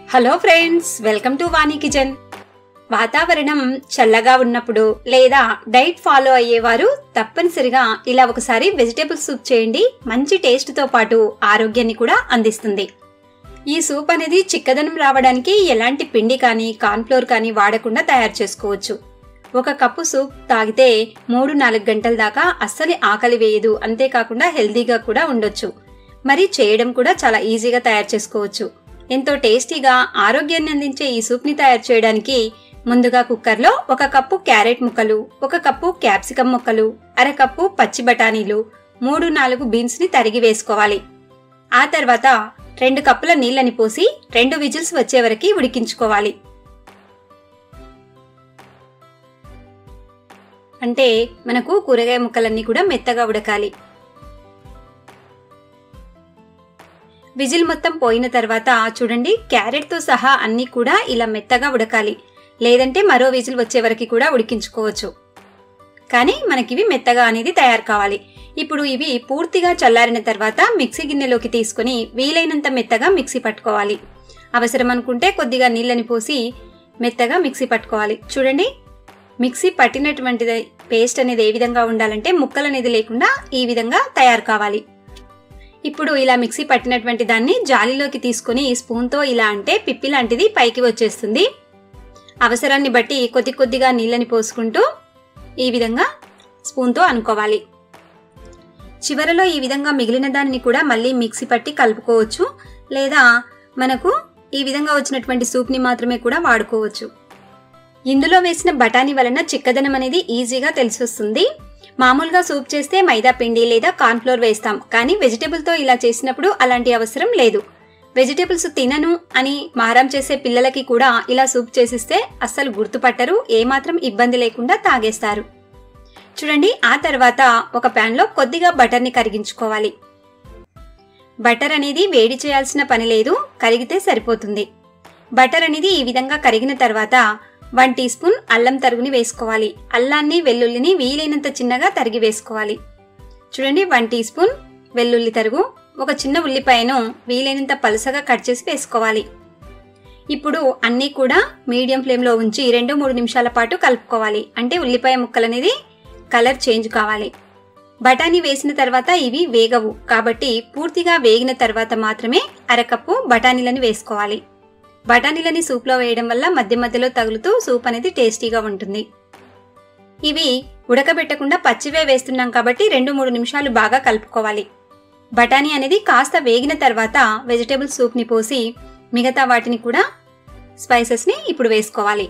hello friends welcome to Vani kitchen వాతావరణం చల్లగా ఉన్నప్పుడు లేదా డైట్ ఫాలో అయ్యేవారు తప్పనిసరిగా ఇలా ఒకసారి వెజిటేబుల్ సూప్ చేయండి మంచి టేస్ట్తో పాటు ఆరోగ్యాన్ని కూడా అందిస్తుంది ఈ సూప్ అనేది చిక్కదనం రావడానికి ఎలాంటి పిండి కానీ కార్న్ఫ్లోర్ కానీ వాడకుండా తయారు చేసుకోవచ్చు ఒక కప్పు సూప్ తాగితే మూడు నాలుగు గంటల దాకా అస్సలు ఆకలి వేయదు అంతేకాకుండా హెల్దీగా కూడా ఉండొచ్చు మరి చేయడం కూడా చాలా ఈజీగా తయారు చేసుకోవచ్చు ఎంతో టేస్టీగా ఆరోగ్యాన్ని అందించే ఈ సూప్ని తయారు చేయడానికి ముందుగా కుక్కర్లో ఒక కప్పు క్యారెట్ ముక్కలు ఒక కప్పు క్యాప్సికం ముక్కలు అర కప్పు పచ్చి బఠానీలు మూడు నాలుగు బీన్స్ని తరిగి వేసుకోవాలి ఆ తర్వాత రెండు కప్పుల నీళ్ళని పోసి రెండు విజిల్స్ వచ్చే వరకు ఉడికించుకోవాలి అంటే మనకు కూరగాయ ముక్కలన్నీ కూడా మెత్తగా ఉడకాలి విజిల్ మొత్తం పోయిన తర్వాత చూడండి క్యారెట్తో సహా అన్నీ కూడా ఇలా మెత్తగా ఉడకాలి లేదంటే మరో విజిల్ వచ్చే వరకు కూడా ఉడికించుకోవచ్చు కానీ మనకివి మెత్తగా అనేది తయారు కావాలి ఇప్పుడు ఇవి పూర్తిగా చల్లారిన తర్వాత మిక్సీ గిన్నెలోకి తీసుకొని వీలైనంత మెత్తగా మిక్సీ పట్టుకోవాలి అవసరం అనుకుంటే కొద్దిగా నీళ్ళని పోసి మెత్తగా మిక్సీ పట్టుకోవాలి చూడండి మిక్సీ పట్టినటువంటి పేస్ట్ అనేది ఏ విధంగా ఉండాలంటే ముక్కలు అనేది లేకుండా ఈ విధంగా తయారు కావాలి ఇప్పుడు ఇలా మిక్సీ పట్టినటువంటి దాన్ని జాలిలోకి తీసుకొని స్పూన్తో ఇలా అంటే పిప్పి లాంటిది పైకి వచ్చేస్తుంది అవసరాన్ని బట్టి కొద్ది కొద్దిగా నీళ్ళని పోసుకుంటూ ఈ విధంగా స్పూన్తో అనుకోవాలి చివరలో ఈ విధంగా మిగిలిన దాన్ని కూడా మళ్ళీ మిక్సీ పట్టి కలుపుకోవచ్చు లేదా మనకు ఈ విధంగా వచ్చినటువంటి సూప్ని మాత్రమే కూడా వాడుకోవచ్చు ఇందులో వేసిన బఠానీ వలన చిక్కదనం అనేది ఈజీగా తెలిసొస్తుంది మామూలుగా సూప్ చేస్తే మైదా పిండి లేదా కార్న్ఫ్లోర్ వేస్తాం కానీ వెజిటేబుల్తో ఇలా చేసినప్పుడు అలాంటి అవసరం లేదు వెజిటేబుల్స్ తినను అని మారం చేసే పిల్లలకి కూడా ఇలా సూప్ చేసిస్తే అస్సలు గుర్తుపట్టరు ఏమాత్రం ఇబ్బంది లేకుండా తాగేస్తారు చూడండి ఆ తర్వాత ఒక ప్యాన్లో కొద్దిగా బటర్ని కరిగించుకోవాలి బటర్ అనేది వేడి చేయాల్సిన పని లేదు కరిగితే సరిపోతుంది బటర్ అనేది ఈ విధంగా కరిగిన తర్వాత వన్ టీ స్పూన్ అల్లం తరుగుని వేసుకోవాలి అల్లాన్ని వెల్లుల్లిని వీలైనంత చిన్నగా తరిగి వేసుకోవాలి చూడండి వన్ టీ స్పూన్ వెల్లుల్లి తరుగు ఒక చిన్న ఉల్లిపాయను వీలైనంత పలుసగా కట్ చేసి వేసుకోవాలి ఇప్పుడు అన్నీ కూడా మీడియం ఫ్లేమ్లో ఉంచి రెండు మూడు నిమిషాల పాటు కలుపుకోవాలి అంటే ఉల్లిపాయ ముక్కలు అనేది కలర్ చేంజ్ కావాలి బఠానీ వేసిన తర్వాత ఇవి వేగవు కాబట్టి పూర్తిగా వేగిన తర్వాత మాత్రమే అరకప్పు బఠానీలను వేసుకోవాలి బఠానీలని సూప్లో వేయడం వల్ల మధ్య మధ్యలో తగులుతూ సూప్ అనేది టేస్టీగా ఉంటుంది ఇవి ఉడకబెట్టకుండా పచ్చివే వేస్తున్నాం కాబట్టి రెండు మూడు నిమిషాలు బాగా కలుపుకోవాలి బఠానీ అనేది కాస్త వేగిన తర్వాత వెజిటేబుల్ సూప్ని పోసి మిగతా వాటిని కూడా స్పైసెస్ని ఇప్పుడు వేసుకోవాలి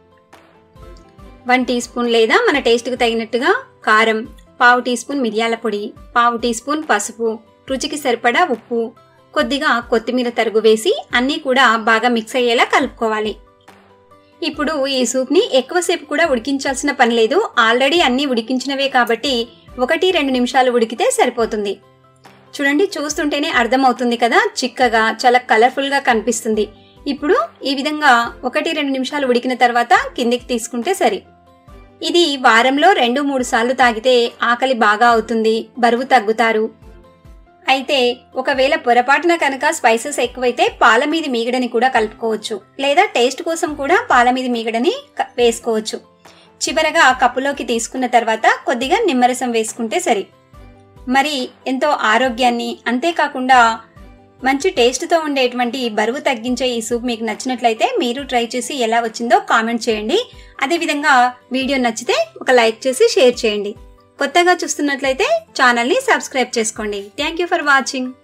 వన్ టీ స్పూన్ లేదా మన టేస్ట్కి తగినట్టుగా కారం పావు టీ స్పూన్ మిరియాల పొడి పావు టీ స్పూన్ పసుపు రుచికి సరిపడా ఉప్పు కొద్దిగా కొత్తిమీర తరుగు వేసి అన్నీ కూడా బాగా మిక్స్ అయ్యేలా కలుపుకోవాలి ఇప్పుడు ఈ సూప్ని ఎక్కువసేపు కూడా ఉడికించాల్సిన పని లేదు ఆల్రెడీ అన్నీ ఉడికించినవే కాబట్టి ఒకటి రెండు నిమిషాలు ఉడికితే సరిపోతుంది చూడండి చూస్తుంటేనే అర్థమవుతుంది కదా చిక్కగా చాలా కలర్ఫుల్గా కనిపిస్తుంది ఇప్పుడు ఈ విధంగా ఒకటి రెండు నిమిషాలు ఉడికిన తర్వాత కిందికి తీసుకుంటే సరి ఇది వారంలో రెండు మూడు సార్లు తాగితే ఆకలి బాగా అవుతుంది బరువు తగ్గుతారు అయితే ఒకవేళ పొరపాటున కనుక స్పైసెస్ ఎక్కువైతే పాల మీద మీగడని కూడా కలుపుకోవచ్చు లేదా టేస్ట్ కోసం కూడా పాల మీద మీగడని క- వేసుకోవచ్చు చివరగా కప్పులోకి తీసుకున్న తర్వాత కొద్దిగా నిమ్మరసం వేసుకుంటే సరి మరి ఎంతో ఆరోగ్యాన్ని అంతేకాకుండా మంచి టేస్ట్తో ఉండేటువంటి బరువు తగ్గించే ఈ సూప్ మీకు నచ్చినట్లయితే మీరు ట్రై చేసి ఎలా వచ్చిందో కామెంట్ చేయండి అదేవిధంగా వీడియో నచ్చితే ఒక లైక్ చేసి షేర్ చేయండి కొత్తగా చూస్తున్నట్లయితే ఛానల్ని సబ్స్క్రైబ్ చేసుకోండి థ్యాంక్ యూ ఫర్ వాచింగ్